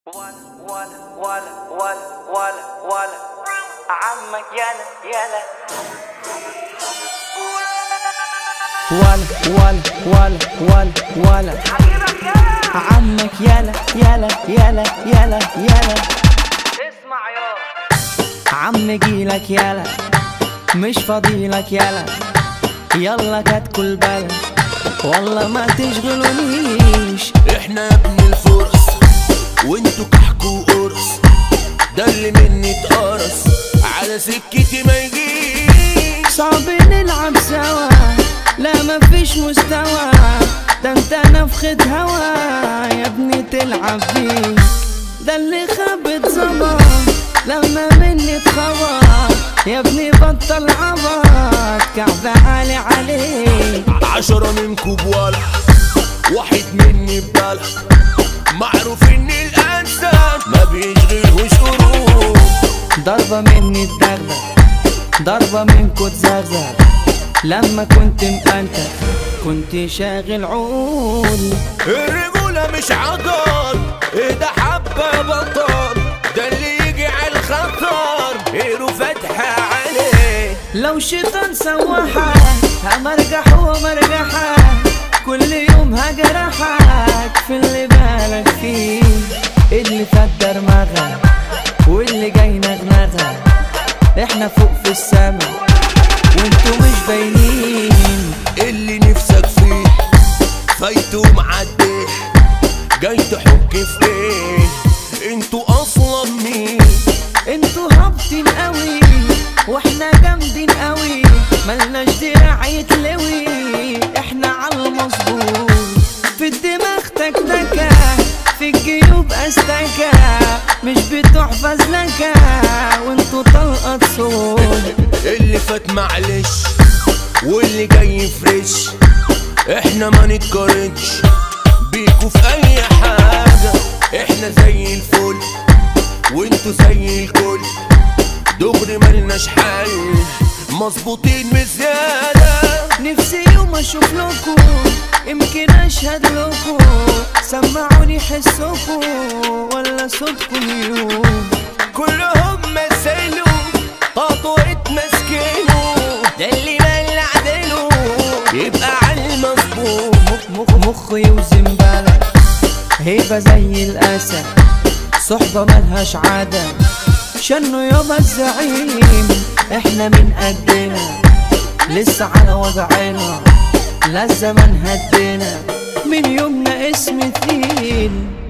ولا ولا ولا ولا ولا ولا عمك يلا يلا ولا ولا ولا ولا ولا عمك يلا يلا يلا يلا يلا اسمع يا عم جيلك يلا مش فاضيلك يلا يلا كل بلد والله ما تشغلونيش احنا يا ابن الفرس وانتوا كحك وقرص ده اللي مني اتقرص على سكتي ما يجيش صعب نلعب سوا لا مفيش مستوى ده انت نفخة هوا يا ابني تلعب بيه ده اللي خاب اتظبط لما مني اتخبط يا ابني بطل عبط كعب عالي عليك عشرة منكم بولا واحد مني ببلا معروف ان الانسان ما بيشغلهوش قلوب ضربة مني الدغدغ ضربة منكو تزغزغ لما كنت مقنتك كنت شاغل عقول الرجولة مش عضل ايه ده حبة بطل ده اللي يجي على الخطر ايده فاتحة عليه لو شيطان سوحك همرجح ومرجحك كل يوم هجرحك في اللي بالك فيه اللي فات درمغة واللي جاي نغنغة احنا فوق في السما وانتوا مش باينين اللي نفسك فيه فايته معدي جاي تحك في ايه انتوا اصلا مين انتوا هابطين قوي واحنا جامدين قوي ملناش دراع يتلوي احنا على المظبوط في الدماغ تكتكة في الجيوب استكة مش بتوع فزلكة وانتوا طلقة صوت اللي فات معلش واللي جاي فريش احنا ما نتقارنش بيكوا في اي حاجة احنا زي الفل وانتوا زي الكل دغري ملناش حل مظبوطين بزيادة نفسي يوم اشوف لكم يمكن اشهد لكم سمعوني حسكم ولا صوتكم يوم كلهم مثلوا طاطوا اتمسكنوا ده اللي ملع ديله يبقى على المظبوط مخ مخ يوزن بلد هيبة زي الأسد صحبة ملهاش عادة شنو يابا الزعيم احنا من قدنا لسه على وضعنا لا الزمن هدينا من يومنا اسم ثقيل